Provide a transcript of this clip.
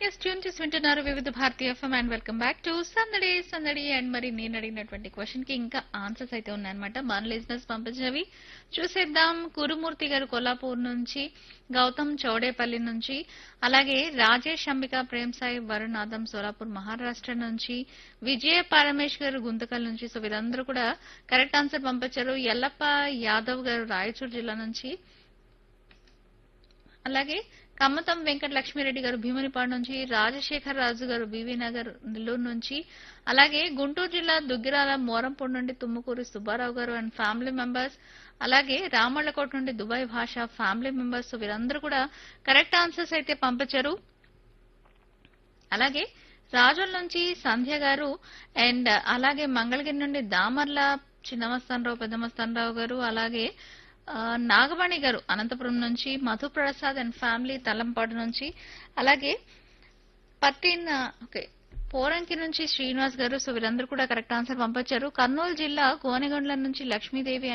yes tune చేసి వింటున్నారు వివిధ భారతీయ FM and welcome back to సందడి సందడి అండ్ మరి నేను అడిగినటువంటి క్వశ్చన్ కి ఇంకా ఆన్సర్స్ అయితే ఉన్నాయన్నమాట మన లిజినెస్ పంపించినవి చూసేద్దాం కురుమూర్తి గారు కొల్లాపూర్ నుంచి గౌతమ్ చౌడేపల్లి నుంచి అలాగే రాజేష్ అంబిక ప్రేమ్ సాయి వరుణాథం సోలాపూర్ మహారాష్ట్ర నుంచి విజయ పరమేష్ గారు గుంతకల్ నుంచి సో వీరందరూ కూడా కరెక్ట్ ఆన్సర్ పంపించారు ఎల్లప్ప యాదవ్ గారు రాయచూరు జిల్లా నుంచి అలాగే కమ్మతం వెంకట లక్ష్మీరెడ్డి గారు భీమునిపాడు నుంచి రాజశేఖర్ రాజు గారు బీవీ నగర్ నెల్లూరు నుంచి అలాగే గుంటూరు జిల్లా దుగ్గిరాల మోరంపూడి నుండి తుమ్మకూరి సుబ్బారావు గారు అండ్ ఫ్యామిలీ మెంబర్స్ అలాగే రామళ్ళకోట నుండి దుబాయ్ భాష ఫ్యామిలీ మెంబర్స్ వీరందరూ కూడా కరెక్ట్ ఆన్సర్స్ అయితే పంపించారు అలాగే రాజుల నుంచి సంధ్య గారు అండ్ అలాగే మంగళగిరి నుండి దామర్ల చిన్నమస్తానరావు పెద్దమస్తానరావు గారు అలాగే ఆ, నాగమణి గారు అనంతపురం నుంచి మధు ప్రసాద్ అండ్ ఫ్యామిలీ తలంపాడు నుంచి అలాగే పట్టిన్ ఓకే పోరంకి నుంచి శ్రీనివాస్ గారు సో వీరందరూ కూడా కరెక్ట్ ఆన్సర్ పంపించారు కర్నూలు జిల్లా కోనగండ్ల నుంచి లక్ష్మీదేవి